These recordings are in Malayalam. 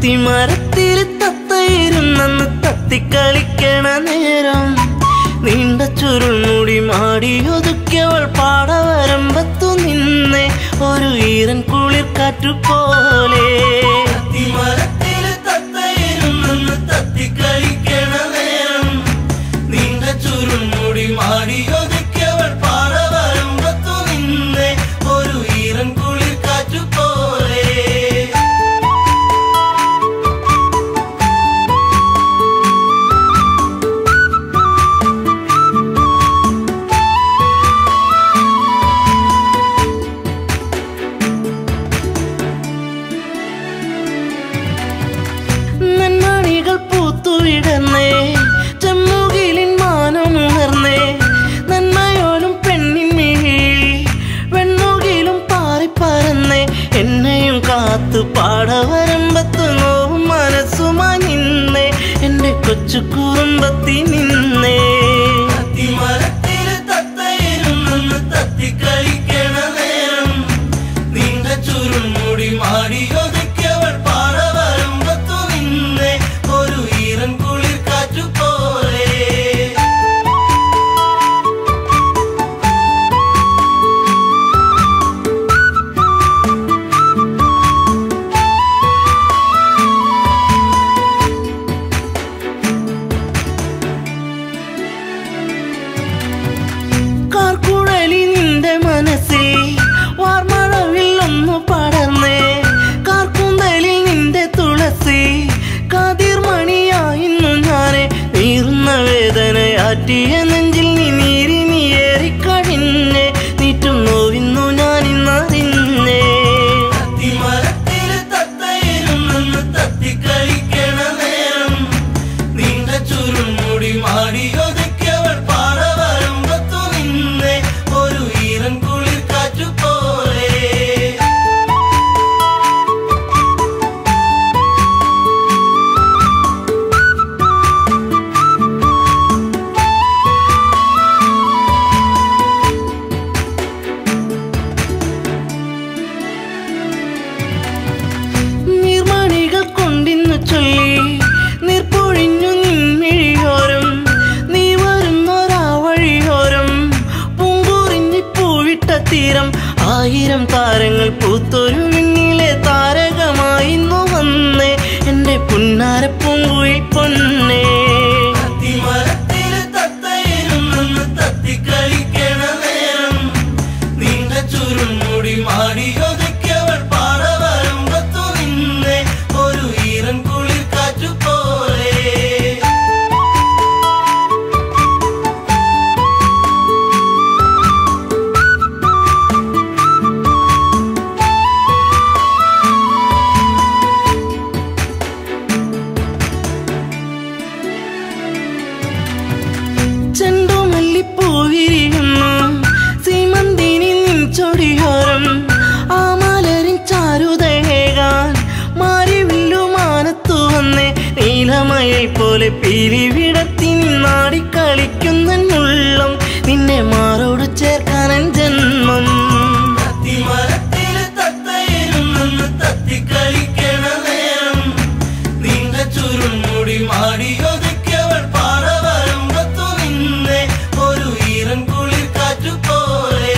അത്തിമരത്തിൽ തത്തയിരുന്നെന്ന് തത്തിക്കളിക്കണ നേരം നീണ്ട ചുരുൾമുടി മാടിയൊതുക്കിയവൾ പാടവരമ്പത്തു നിന്നെ ഒരു ഈറൻ കുളിർ കാറ്റു പോലെ അത്തിമരത്തിൽ തത്തയിരുന്നെന്ന് തത്തിക്കളിക്കണ നേരം നീണ്ട ചുരുൾമുടി മാടിയൊതുക്കിയവൾ പാടവരമ്പത്തു നിന്നെ ഒരു ഈറൻ കുളിർ കാറ്റു പോലെ നന്മണികൾ പൂത്തുവിടന്നേ ചെമ്മുകിലിൻ മാനമുണർന്നേ നന്മയോലും പെണ്ണിൻ മിഴി വെണ്ണുകിലും പാറിപ്പറന്നേ എന്നെയും കാത്തു പാടവരമ്പത്ത് നോവും മനസ്സുമായി നിന്നേ എന്റെ കൊച്ചു കുറുമ്പത്തി നിന്നേ തത്തിക്കളിക്കണ നേരം നീണ്ട ചുരുൾമുടി മാടിയൊതുക്കിയവൾ പാടവരമ്പത്തു നിന്നെ ഒരു ഈറൻ കുളിർ കാറ്റു പോലെ കാർക്കുഴലി നിന്റെ മനസ്സിൽ വാർമഴവിൽ ഒന്ന് പടർന്നേ കാർക്കുന്തലിൽ നിന്റെ തുളസി കാതിർമണിയായിരുന്നു ഞാനെ നീറുന്ന വേദനയാറ്റിയ നെഞ്ചിൽ നീ നീരി നീ ഏറിക്കഴിഞ്ഞേ നീറ്റും നോവിന്നു ഞാൻ ഇന്നറിഞ്ഞേ തത്തിക്കളിക്കണ നേരം നീണ്ട ചുരുൾമുടി മാടിയൊതുക്കിയവൾ പാടവരമ്പത്തു നിന്നെ ഒരു ഈറൻ കുളിർ കാറ്റു പോലെ നീർമണികൾ കൊണ്ടിന്നു ചൊല്ലി നീർപ്പൊഴിഞ്ഞു നിൻമിഴിയോരം നീ വരുന്നൊരാ വഴിയോരം പൂങ്കുറിഞ്ഞി പൂവിട്ട തീരം ആയിരം താരങ്ങൾ പൂത്തൊരു വിണ്ണിലെ താരകമായിന്നു വന്നേ എന്റെ പുന്നാര പൂങ്കുയിൽ പൊന്നേ തത്തിക്കളിക്കണ നേരം നീണ്ട ചുരുൾമുടി മാടിയൊതുക്കിയവൾ പാടവരമ്പത്തു നിന്നെ ഒരു ഈറൻ കുളിർ കാറ്റു പോലെ ചെണ്ടുമല്ലിപ്പൂവിരിയുന്നു സീമന്തിനി നിൻ ചൊടിയോരം ആ മലരിൻ ചാരുതേകാൻ മാറിവില്ലു മാനത്തു വന്നേ നീലമയിൽ പോലെ പീലി വിടത്തി നിന്നാടിക്കളിക്കുന്ന ഉള്ളം നിന്നെ മാറോട് ചേർക്കാനൻ ജന്മം തത്തിക്കളിക്കണ നേരം നീണ്ട ചുരുൾമുടി മാടിയൊതുക്കിയവൾ പാടവരമ്പത്തു നിന്നെ ഒരു ഈറൻ കുളിർ കാറ്റു പോലെ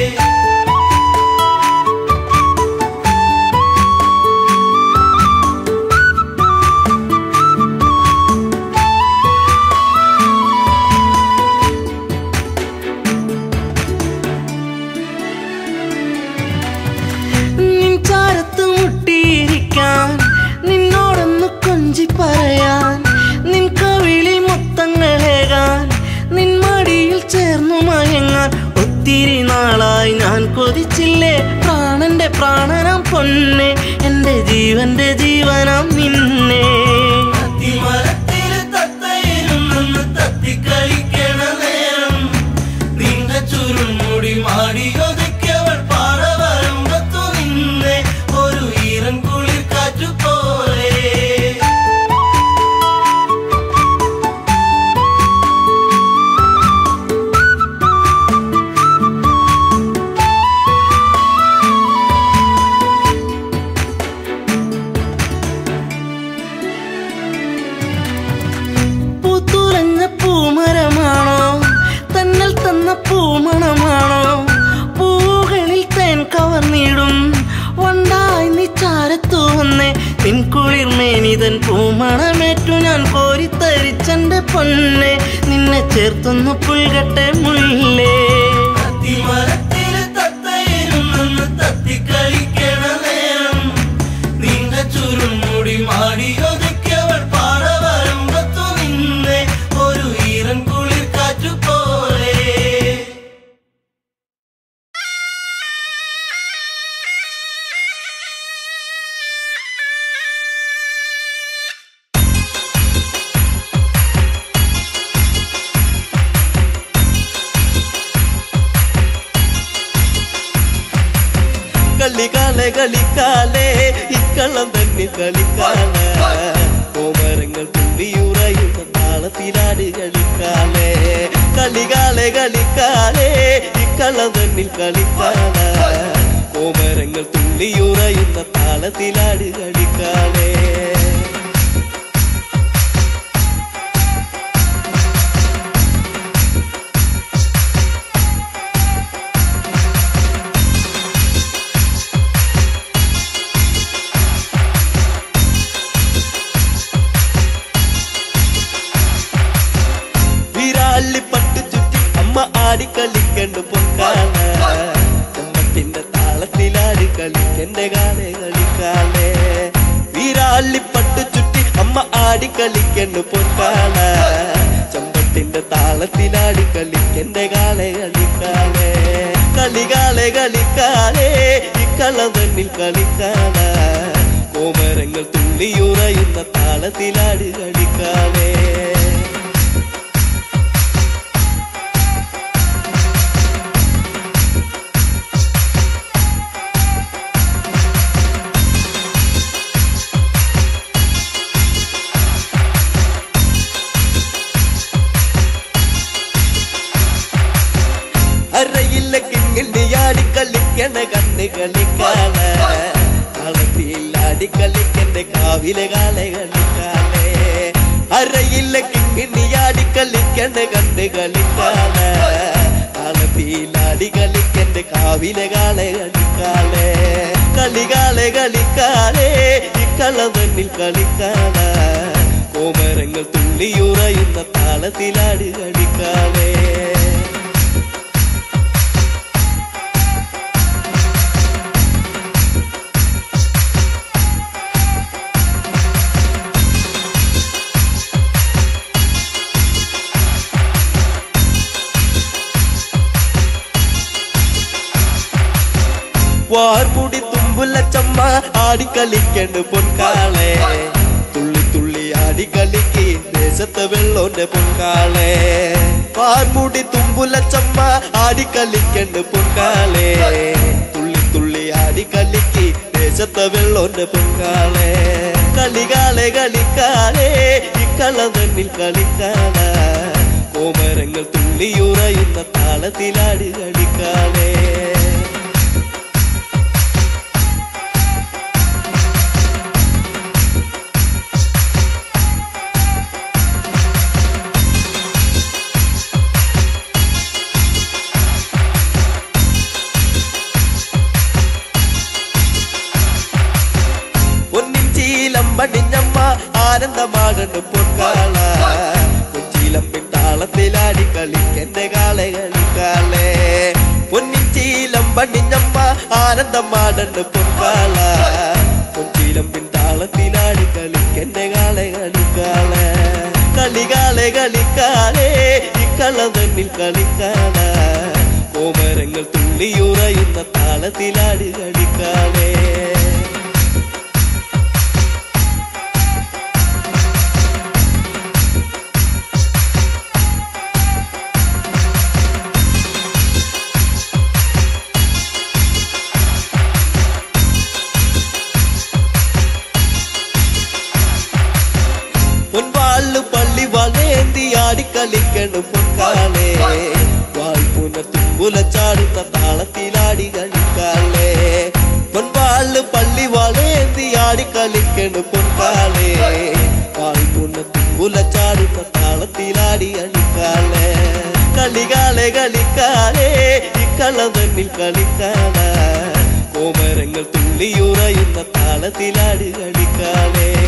നിൻ ചാരത്ത് മുട്ടിയിരിക്കാൻ നിന്നോടൊന്ന് കൊഞ്ചി പറയാൻ നിൻ കവിളിൽ മുത്തങ്ങളേകാൻ നിൻ മടിയിൽ ചേർന്നു മയങ്ങാൻ ഒത്തിരി നാളായി ഞാൻ കൊതിച്ചില്ലേ പ്രാണന്റെ പ്രാണനാം പൊന്നെ എന്റെ ജീവന്റെ ജീവനാം നിന്നെ തത്തിക്കളിക്കണ നേരം നീണ്ട ചുരുൾമുടി മാടിയൊതുക്കിയവൾ പാടവരമ്പത്തു നിന്നെ ഒരു ഈറൻ കുളിർ കാറ്റു പോലെ ചേർത്തൊന്നു പുൽകട്ടെ മുല്ലേ അത്തിമരത്തില് തത്തയിരുന്നെന്ന് തത്തിക്കളിക്കണ നേരം നീണ്ട ചുരുൾമുടി മാടി ഒതുക്കിയവൾ പാടവരമ്പത്തു നിന്നെ ഒരു ഈറൻ കുളിർ കാറ്റു പോലെ കളിക്കാലെ കളിക്കാലേ ഇക്കള്ളം തന്നെ കളിക്കാല കോമരങ്ങൾ തുള്ളിയുറയുന്ന താളത്തിലാണ് കളിക്കാലേ കളികാലെ കളിക്കാലേ ഇക്കള്ളം തന്നിൽ കളിക്കാല കോമരങ്ങൾ തുള്ളിയുറയുന്ന താളത്തിലാണ് കളിക്കാലേ വിരാളി പട്ടു ചുറ്റി അമ്മ ആടിക്കളിക്കണ്ട് പൊക്കാല ചമ്മത്തിന്റെ താളത്തിലാടി കളിക്കന്റെ കാലേ കളിക്കാലേ വിരാളി പട്ടു ചുറ്റി അമ്മ ആടിക്കളിക്കണ്ട് പൊക്കാല ചമ്പത്തിന്റെ താളത്തിലാടി കളിക്കന്റെ കാലേ കളിക്കാലേ കളികാലെ കളിക്കാലേ ഇക്കള്ളം തന്നിൽ കളിക്കാല കോമരങ്ങൾ തുള്ളിയുറയുന്ന താളത്തിലാടി കളിക്കാലേ അരയില്ല കിങ്ങിണ്ടി ആടി കളിക്കണ കണ്ണ് കളിക്കാല കളത്തിൽ ആടി കളിക്കണ്ട കാവിലെ കാല കളിക്കാലേ അരയില്ല കിങ്ങിണ്ടി ആടി കളിക്കണ കണ്ണ് കളിക്കാല കളത്തിൽ ആടി കളിക്കണ്ട കാവിലെ കാല കളിക്കാലേ കളികാലെ കളിക്കാലേ ഇക്കള്ളം തന്നിൽ കളിക്കാല കോമരങ്ങൾ തുള്ളിയുറയുന്ന താളത്തിലാടി കളിക്കാലേ വാർമുടി തുമ്പുല ചമ്മ ആടിക്കളിക്കണ്ട് പൊൻകാളെ തുള്ളി തുള്ളി ആടിക്കളിക്ക് ദേശത്തെ വെള്ളോന്റെ പൊൻകാളെ വാർമുടി തുമ്പുല ചമ്മ ആടിക്കളിക്കണ്ട് പൊൻകാളെ തുള്ളി തുള്ളി ആടിക്കളിക്ക് ദേശത്തെ വെള്ളോന്റെ പൊൻകാളെ കളികാലെ കളിക്കാലേ ഇക്കള്ളം തന്നിൽ കളിക്കാല കോമരങ്ങൾ തുള്ളിയുറയുന്ന താളത്തിലാടി കളിക്കാലേ പൊന്നിൻ ചീലം പടിഞ്ഞമ്മ ആനന്ദമാകണ്ട് പൊൻകാള കൊച്ചിയിലമ്പിൻ താളത്തിലാടി കളിക്കെന്റെ കാളെ കളിക്കാളേ പൊന്നിൻ ചീലം പടിഞ്ഞമ്മ ആനന്ദമാടണ്ട് പൊൻകാള കൊച്ചിയിലമ്പിൻ താളത്തിലാടി കളിക്കെന്റെ കാളെ കളിക്കാളേ കളികാലെ കളിക്കാലേ ഇക്കള്ളം തന്നിൽ കളിക്കാള കോമരങ്ങൾ തുള്ളിയുറയുന്ന താളത്തിലാടി കളിക്കാളേ പൊൻവാള് പള്ളി വളേന്തി ആടിക്കളിക്കണു പൊൻകാളേ വാൾപുന തുമ്പുല ചാടുന്ന താളത്തിലാടി കളിക്കാളേ പൊൻവാള് പള്ളി വളേന്തി ആടിക്കളിക്കണു പൊൻകാളേ വാൾപുന തുമ്പുല ചാടുന്ന താളത്തിലാടി കളിക്കാളേ കളികാലെ കളിക്കാലേ ഇക്കള്ളം തന്നിൽ കളിക്കാള കോമരങ്ങൾ തുള്ളിയുറയുന്ന താളത്തിലാടി കളിക്കാളേ